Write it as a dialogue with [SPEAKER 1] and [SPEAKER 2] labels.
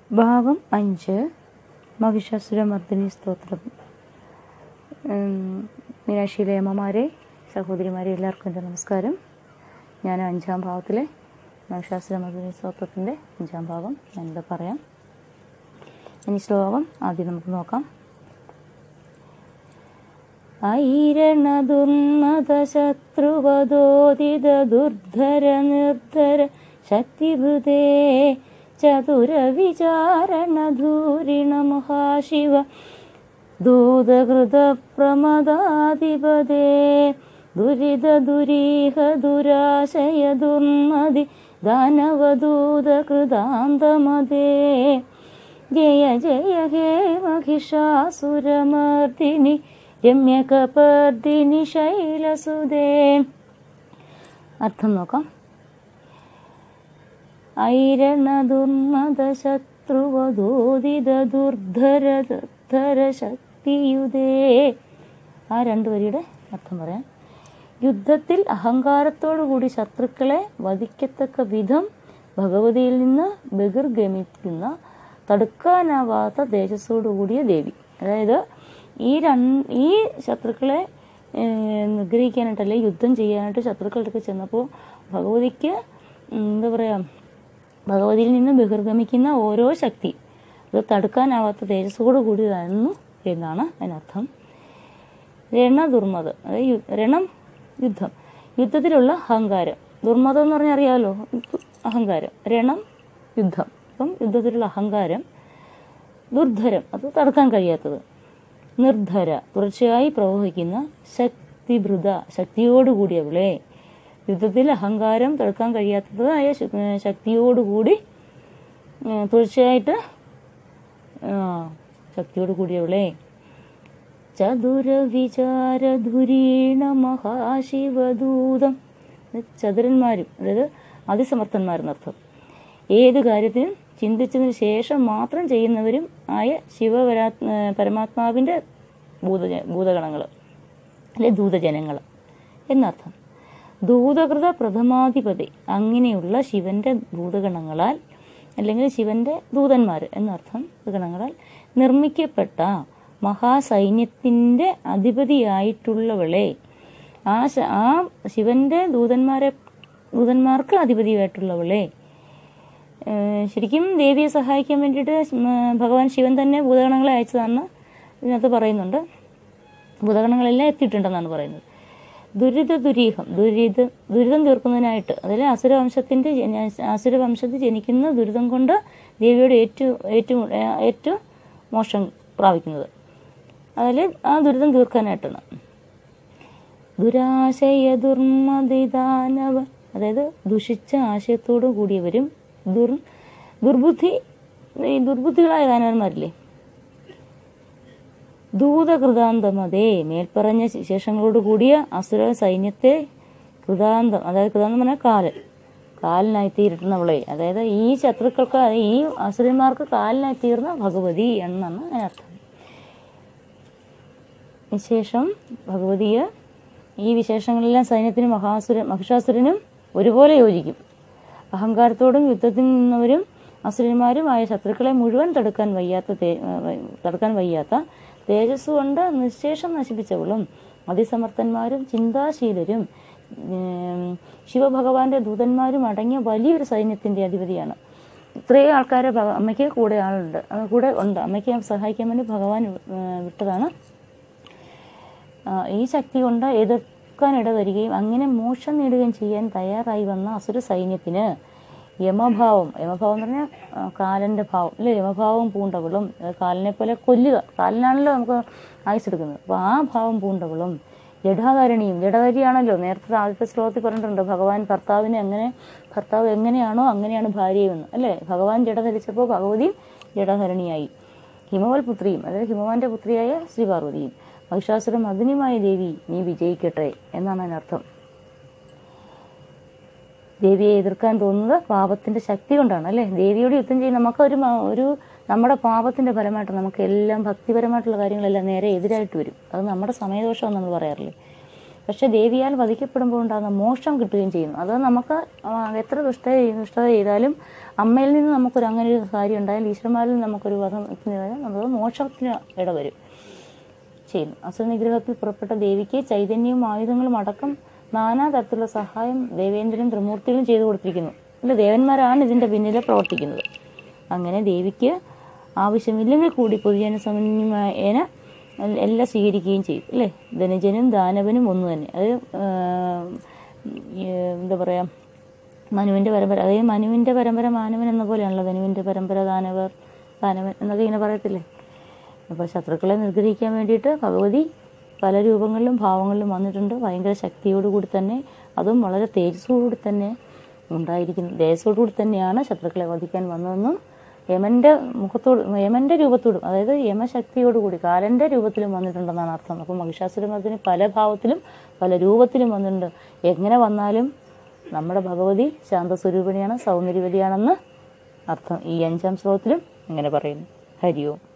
[SPEAKER 1] ഭാഗം അഞ്ച് മഹിഷാസുരമർദ്ദിനി സ്തോത്രം ഉം, മീനാക്ഷിയിലെ അമ്മമാരെ സഹോദരിമാരെ എല്ലാവർക്കും എൻ്റെ നമസ്കാരം ഞാൻ അഞ്ചാം ഭാഗത്തിലെ മഹിഷാസുരമർദ്ദിനി സ്തോത്രത്തിൻ്റെ അഞ്ചാം ഭാഗം ഞാനിവിടെ പറയാം ഇനി ശ്ലോകം ആദ്യം നമുക്ക് നോക്കാം ഐരണ ദുർമത ശത്രുവദോദിത ദുർധര നിർധര ശക്തിഭൃതേ ചതുര വിചാരണ ധൂരിണ മഹാശിവ ദൂതകൃത പ്രമദാധിപതേ ദുരിത ദുരീഹ ദുരാശയ ദുർമതി ദാനവദൂത കൃതാന്തമതേ ജയ ജയ ഹേ മഹിഷാസുരമർദിനി രമ്യകപർദിനി ശൈലസുതേ അർത്ഥം നോക്കാം ഐരണ ദുർമത ശത്രുവദോദിത ദുർധര ദുർധര ശക്തിയുതേ ആ രണ്ട് വരിയുടെ അർത്ഥം പറയാം യുദ്ധത്തിൽ അഹങ്കാരത്തോടുകൂടി ശത്രുക്കളെ വധിക്കത്തക്ക വിധം ഭഗവതിയിൽ നിന്ന് ബഹിർഗമിക്കുന്ന തടുക്കാനാവാത്ത തേജസ്സോടുകൂടിയ ദേവി അതായത് ഈ രണ്ട് ഈ ശത്രുക്കളെ ഏഹ്, നിഗ്രഹിക്കാനായിട്ട് അല്ലെങ്കിൽ യുദ്ധം ചെയ്യാനായിട്ട് ശത്രുക്കളുടെ അടുത്ത് ചെന്നപ്പോൾ ഭഗവതിക്ക് ഉം, എന്താ പറയുക ഭഗവതിയിൽ നിന്ന് ബഹിർഗമിക്കുന്ന ഓരോ ശക്തി അത് തടുക്കാനാവാത്ത തേജസ്സോട് കൂടിയതായിരുന്നു എന്നാണ് അതിനർത്ഥം രണ ദുർമത് അതായത് യു- രണം യുദ്ധം യുദ്ധത്തിലുള്ള അഹങ്കാരം ദുർമതം എന്ന് പറഞ്ഞാൽ അറിയാമല്ലോ അഹങ്കാരം രണം യുദ്ധം അപ്പം യുദ്ധത്തിലുള്ള അഹങ്കാരം ദുർധരം അത് തടുക്കാൻ കഴിയാത്തത് നിർധര തുടർച്ചയായി പ്രവഹിക്കുന്ന ശക്തിഭൃത ശക്തിയോടുകൂടിയവളെ യുദ്ധത്തിൽ അഹങ്കാരം തടുക്കാൻ കഴിയാത്തതായ ശ- ഏഹ് ശക്തിയോടുകൂടി ഏഹ് തുടർച്ചയായിട്ട് ആ, ശക്തിയോടുകൂടിയവളെ ചതുര വിചാര ധുരീണ മഹാശിവദൂതം ചതുരന്മാരും അതായത് അതിസമർത്ഥന്മാരെന്നർത്ഥം ഏത് കാര്യത്തിനും ചിന്തിച്ചതിന് ശേഷം മാത്രം ചെയ്യുന്നവരും ആയ ശിവപരാ പരമാത്മാവിൻ്റെ ഭൂതജ ഭൂതഗണങ്ങൾ അല്ലെ ദൂതജനങ്ങൾ എന്നർത്ഥം ദൂതകൃത പ്രഥമാധിപതി അങ്ങനെയുള്ള ശിവന്റെ ഭൂതഗണങ്ങളാൽ അല്ലെങ്കിൽ ശിവന്റെ ദൂതന്മാർ എന്നർത്ഥം ഭൂതഗണങ്ങളാൽ നിർമ്മിക്കപ്പെട്ട മഹാസൈന്യത്തിൻ്റെ അധിപതിയായിട്ടുള്ളവളെ ആ ശ- ആ ശിവന്റെ ദൂതന്മാരെ ദൂതന്മാർക്ക് അധിപതിയായിട്ടുള്ളവളെ ഏഹ് ശരിക്കും ദേവിയെ സഹായിക്കാൻ വേണ്ടിയിട്ട് ഉം, ഭഗവാൻ ശിവൻ തന്നെ ഭൂതഗണങ്ങളെ അയച്ചതാണെന്ന് ഇതിനകത്ത് പറയുന്നുണ്ട് ഭൂതഗണങ്ങളെല്ലാം എത്തിയിട്ടുണ്ടെന്നാണ് പറയുന്നത് ദുരിത ദുരീഹം ദുരിത ദുരിതം തീർക്കുന്നതിനായിട്ട് അതായത് അസുരവംശത്തിൻ്റെ ജന- അസുരവംശത്തിൽ ജനിക്കുന്ന ദുരിതം കൊണ്ട് ദേവിയോട് ഏറ്റു ഏറ്റു ഏറ്റു മോക്ഷം പ്രാപിക്കുന്നത് അതിൽ ആ ദുരിതം തീർക്കാനായിട്ടാണ് ദുരാശയ ദുർമതിദാനവ അതായത് ദുഷിച്ച ആശയത്തോടു കൂടിയവരും ദുർ ദുർബുദ്ധി ഈ ദുർബുദ്ധികളായ ദാനവന്മാരില്ലേ ദൂതകൃതാന്തമതേ മേൽപ്പറഞ്ഞ വിശേഷങ്ങളോട് കൂടിയ അസുര സൈന്യത്തെ കൃതാന്തം അതായത് കൃതാന്തം പറഞ്ഞാൽ കാലൻ കാലിനായി തീരുന്നവളെ അതായത് ഈ ശത്രുക്കൾക്ക് ഈ അസുരന്മാർക്ക് കാലിനായി തീർന്ന ഭഗവതി എന്നാണ് അതിനർത്ഥം വിശേഷം ഭഗവതിയെ ഈ വിശേഷങ്ങളെല്ലാം സൈന്യത്തിനും മഹാസുര മഹിഷാസുരനും ഒരുപോലെ യോജിക്കും അഹങ്കാരത്തോടും യുദ്ധത്തിൽ നിന്നവരും അസുരന്മാരുമായ ശത്രുക്കളെ മുഴുവൻ തടുക്കാൻ വയ്യാത്ത തേ- ഏഹ് തടുക്കാൻ വയ്യാത്ത തേജസ് കൊണ്ട് നിശേഷം നശിപ്പിച്ചവളും അതിസമർത്ഥന്മാരും ചിന്താശീലരും ഏം, ശിവഭഗവാന്റെ ദൂതന്മാരും അടങ്ങിയ വലിയൊരു സൈന്യത്തിന്റെ അധിപതിയാണ് ഇത്രയും ആൾക്കാരെ ഭഗ- അമ്മയ്ക്ക് കൂടെ ആളുണ്ട് അത് കൂടെ ഉണ്ട് അമ്മയ്ക്ക് സഹായിക്കാൻ വേണ്ടി ഭഗവാൻ ഏഹ് വിട്ടതാണ് ആ, ഈ ശക്തി കൊണ്ട് എതിർക്കാൻ ഇടവരികയും അങ്ങനെ മോക്ഷം നേടുകയും ചെയ്യാൻ തയ്യാറായി വന്ന അസുര സൈന്യത്തിന് യമഭാവം യമഭാവം എന്ന് പറഞ്ഞാൽ ആ, കാലന്റെ ഭാവം അല്ലെ യമഭാവം പൂണ്ടവളും അത് കാലിനെ പോലെ കൊല്ലുക കാലിനാണല്ലോ നമുക്ക് ആയുസ് എടുക്കുന്നത് അപ്പോൾ ആ ഭാവം പൂണ്ടവളും ജഡാധാരണിയും ജഡധാരിയാണല്ലോ നേരത്തെ ആദ്യത്തെ ശ്ലോകത്തിൽ പറഞ്ഞിട്ടുണ്ട് ഭഗവാൻ ഭർത്താവിനെ എങ്ങനെ ഭർത്താവ് എങ്ങനെയാണോ അങ്ങനെയാണ് ഭാര്യയുമെന്ന് അല്ലേ ഭഗവാൻ ജഡ ധരിച്ചപ്പോൾ ഭഗവതിയും ജഡധാരണിയായി ഹിമവൽ പുത്രിയും അതായത് ഹിമവാന്റെ പുത്രിയായ ശ്രീ പാർവതിയും മഹിഷാസുരം മദിനിമായ ദേവി നീ വിജയിക്കട്ടെ എന്നാണ് അതിനർത്ഥം ദേവിയെ എതിർക്കാൻ തോന്നുന്നത് പാപത്തിന്റെ ശക്തി കൊണ്ടാണ് അല്ലേ ദേവിയോട് യുദ്ധം ചെയ്യും നമുക്ക് ഒരു മ- ഒരു നമ്മുടെ പാപത്തിന്റെ ഫലമായിട്ട് നമുക്ക് എല്ലാം ഭക്തിപരമായിട്ടുള്ള കാര്യങ്ങളെല്ലാം നേരെ എതിരായിട്ട് വരും അത് നമ്മുടെ സമയദോഷമെന്ന് നമ്മൾ പറയാറില്ലേ പക്ഷെ ദേവിയാൽ വധിക്കപ്പെടുമ്പോൾ ഉണ്ടാകുന്ന മോക്ഷം കിട്ടുകയും ചെയ്യുന്നു അത് നമുക്ക് ആ, എത്ര ദുഷ്ട ദുഷ്ടത ചെയ്താലും അമ്മയിൽ നിന്ന് നമുക്കൊരു അങ്ങനെ ഒരു കാര്യം ഉണ്ടായാൽ ഈശ്വരന്മാരിൽ നിന്ന് നമുക്കൊരു വധം നമുക്ക് മോക്ഷത്തിന് ഇടവരും ചെയ്യുന്നു അസുര നിഗ്രഹത്തിൽ പുറപ്പെട്ട ദേവിക്ക് ചൈതന്യവും ആയുധങ്ങളും അടക്കം നാനാ തരത്തിലുള്ള സഹായം ദേവേന്ദ്രനും ത്രിമൂർത്തികളും ചെയ്തു കൊടുത്തിരിക്കുന്നു അല്ല ദേവന്മാരാണ് ഇതിന്റെ പിന്നിൽ പ്രവർത്തിക്കുന്നത് അങ്ങനെ ദേവിക്ക് ആവശ്യമില്ലെങ്കിൽ കൂടി പൊതുജന സമന്വയേന എല്ലാം സ്വീകരിക്കുകയും ചെയ്തു അല്ലേ ധനജനും ദാനവനും ഒന്ന് തന്നെ അത് ആ, ഈ, എന്താ പറയാ മനുവിന്റെ പരമ്പര അതായത് മനുവിന്റെ പരമ്പര മാനവൻ എന്ന പോലെയാണല്ലോ ധനുവിന്റെ പരമ്പര ദാനവർ ദാനവൻ എന്നൊക്കെ ഇങ്ങനെ പറയത്തില്ലേ അപ്പോൾ ശത്രുക്കളെ നിർഗ്രഹിക്കാൻ വേണ്ടിയിട്ട് ഭഗവതി പല രൂപങ്ങളിലും ഭാവങ്ങളിലും വന്നിട്ടുണ്ട് ഭയങ്കര ശക്തിയോടുകൂടി തന്നെ അതും വളരെ തേജസ്സോടുകൂടി തന്നെ ഉണ്ടായിരിക്കുന്നു തേജസ്സോടുകൂടി തന്നെയാണ് ശത്രുക്കളെ വധിക്കാൻ വന്നതെന്നും യമന്റെ മുഖത്തോട് യമന്റെ രൂപത്തോടും അതായത് യമശക്തിയോടുകൂടി കാലന്റെ രൂപത്തിലും വന്നിട്ടുണ്ടെന്നാണ് അർത്ഥം അപ്പോൾ മഹിഷാസുരമർദ്ദിനി പല ഭാവത്തിലും പല രൂപത്തിലും വന്നിട്ടുണ്ട് എങ്ങനെ വന്നാലും നമ്മുടെ ഭഗവതി ശാന്തസ്വരൂപിണിയാണ് സൗന്ദര്യവതിയാണെന്ന് അർത്ഥം ഈ അഞ്ചാം ശ്ലോകത്തിലും ഇങ്ങനെ പറയുന്നു ഹരി ഓം